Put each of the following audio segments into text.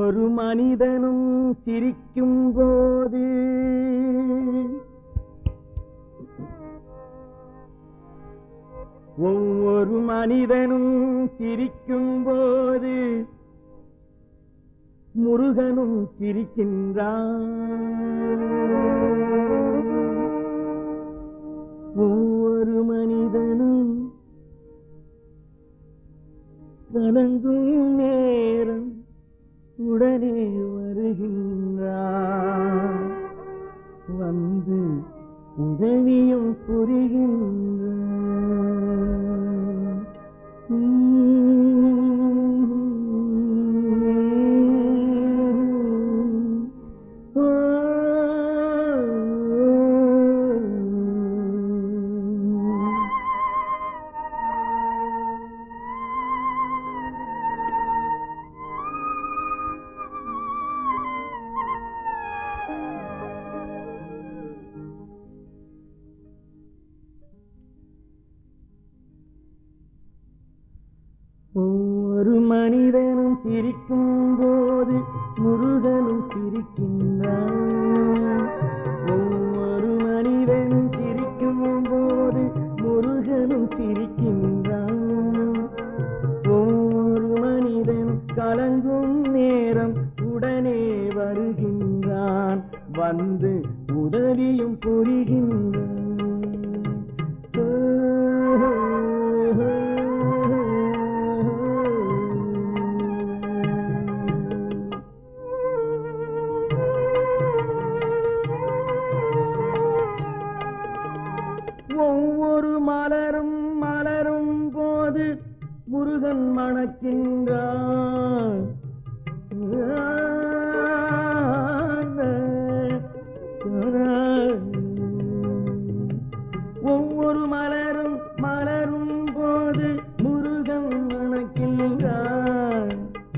ஒவ்வொரு மனிதனும் சிரிக்கும் போது ஒவ்வொரு மனிதனும் சிரிக்கும் போது முருகனும் சிரிக்கின்றான் ஒவ்வொரு மனிதனும் கலங்கும் நேரம் உடனே வருகின்றான் வந்து உதவியும் புரிகின்றான் ஒவ்வொரு மனிதனும் சிரிக்கும் போது முருகனும் சிரிக்கின்றான் ஒவ்வொரு மனிதனும் சிரிக்கும் போது முருகனும் சிரிக்கின்றான் ஒவ்வொரு மனிதனும் கலங்கும் நேரம் உடனே வருகின்றான் வந்து உதவியும் புரிகின்றான் ஒவ்வொரு மலரும் மலரும் போது முருகன் மணக்கின்றான் ஒவ்வொரு மலரும் மலரும் போது முருகன் மணக்கின்றான்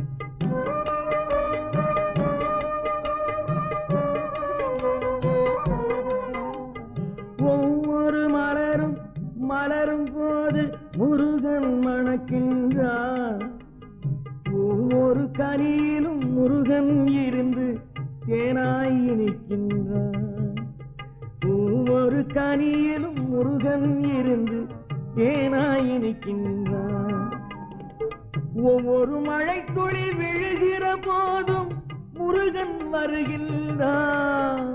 ஒவ்வொரு மலரும் மலரும் போது முருகன் மணக்கின்றான் ஒவ்வொரு கனியிலும் முருகன் இருந்து தேனாய் இனிக்கின்றான் ஒவ்வொரு கனியிலும் முருகன் இருந்து தேனாய் இனிக்கின்றான் ஒவ்வொரு மழை துளி விழுகிற போதும் முருகன் வருகின்றான்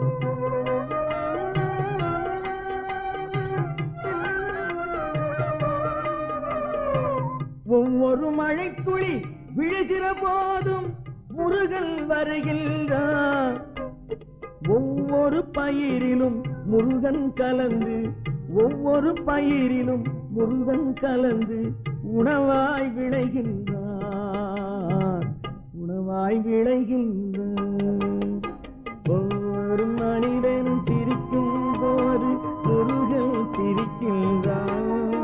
ஒவ்வொரு மழை துளி விழுகிற போதும் முருகன் வருகின்றான் ஒவ்வொரு பயிரிலும் முருகன் கலந்து ஒவ்வொரு பயிரிலும் முருகன் கலந்து உணவாய் விளைகின்றான் உணவாய் விளைகின்றான் ஒவ்வொரு மனிதனும் சிரிக்கும் போது முருகன் சிரிக்கின்றான்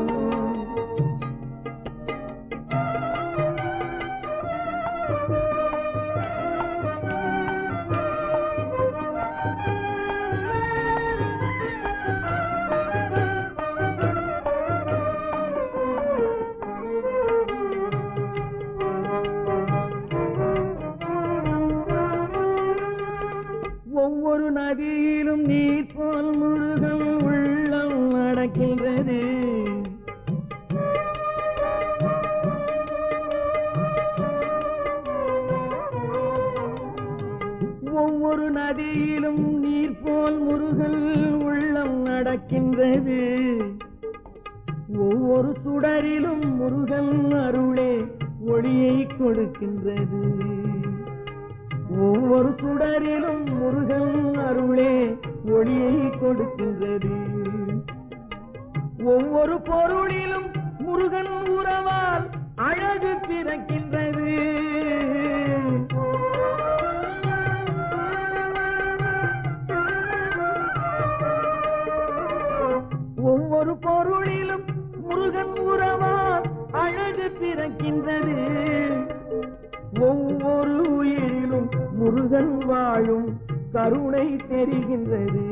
ஒவ்வொரு நதியிலும் நீர் போல் முருகன் உள்ளம் நடக்கின்றது ஒவ்வொரு நதியிலும் நீர் போல் முருகன் உள்ளம் நடக்கின்றது ஒவ்வொரு சுடரிலும் முருகன் அருளே ஒளியை கொடுக்கின்றது ஒவ்வொரு சுடரிலும் முருகன் அருளே ஒளியை கொடுக்கின்றது ஒவ்வொரு பொருளிலும் முருகன் உறவால் அழகு பிறக்கின்றது ஒவ்வொரு பொருளிலும் முருகன் உறவால் அழகு பிறக்கின்றது ஒவ்வொரு உயிரிலும் முருகன் வாழும் கருணை தெரிகின்றது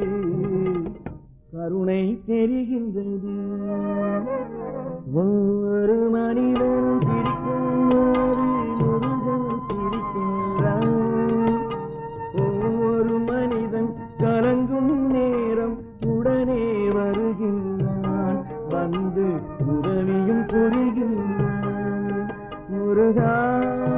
கருணை தெரிகின்றது ஒவ்வொரு மனிதன் சிரிக்கும் போது முருகன் சிரிக்கின்றான் முருகா